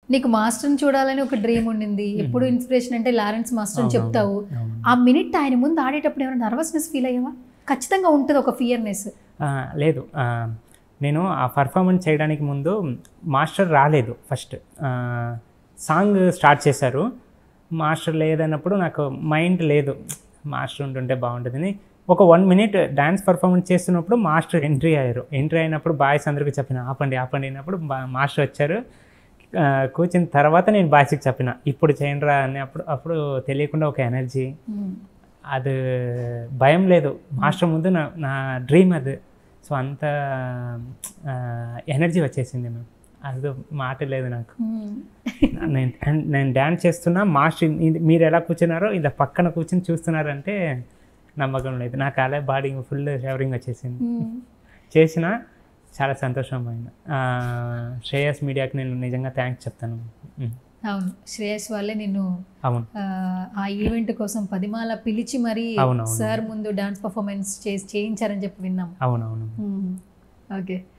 నీకు మాస్టర్ని చూడాలని ఒక డ్రీమ్ ఉండింది ఎప్పుడు ఇన్స్పిరేషన్ అంటే లారెన్స్ మాస్టర్ అని అవునవును. చెప్తావు అవును. ఆ మినిట్ ఆయన ముందు ఆడేటప్పుడు ఏమైనా నర్వస్నెస్ ఫీల్ అయ్యావా ఖచ్చితంగా ఉంటుంది ఒక ఫియర్నెస్ ఆ, లేదు ఆ, నేను ఆ పర్ఫార్మెన్స్ చేయడానికి ముందు మాస్టర్ రాలేదు ఫస్ట్ సాంగ్ స్టార్ట్ చేశారు మాస్టర్ లేదన్నప్పుడు నాకు మైండ్ లేదు మాస్టర్ ఉంటుంటే బాగుంటుందని ఒక వన్ మినిట్ డ్యాన్స్ పర్ఫార్మెన్స్ చేస్తున్నప్పుడు మాస్టర్ ఎంట్రీ అయ్యారు ఎంట్రీ అయినప్పుడు బాయ్స్ అందరికీ చెప్పిన ఆపండి ఆపండి అయినప్పుడు బా- మాస్టర్ వచ్చారు ఆ, కూర్చున్న తర్వాత నేను బాయ్స్కి చెప్పిన ఇప్పుడు చేయండిరా అని అప్పుడు అప్పుడు తెలియకుండా ఒక ఎనర్జీ అది భయం లేదు మాస్టర్ ముందు నా నా డ్రీమ్ అది సో అంత ఎనర్జీ వచ్చేసింది మ్యామ్ అది మాట లేదు నాకు నేను and నేను డ్యాన్స్ చేస్తున్నా మాస్టర్ ఇది- మీరు ఎలా కూర్చున్నారో ఇలా పక్కన కూర్చుని చూస్తున్నారంటే నమ్మకం లేదు నాకు అలా బాడీ ఫుల్ షవరింగ్ వచ్చేసింది చేసిన చాలా సంతోషమైంది ఆ, శ్రేయస్ మీడియాకి నేను నిజంగా థ్యాంక్స్ చెప్తాను ఉమ్, అవును శ్రేయస్ వాళ్ళే నిన్ను అవును ఆ, ఆ ఈవెంట్ కోసం పదిమాల పిలిచి మరీ అవునవును. సార్ ముందు డాన్స్ పర్ఫార్మెన్స్ చేసి చేయించారని చెప్పి విన్నాం అవునవును ఓకే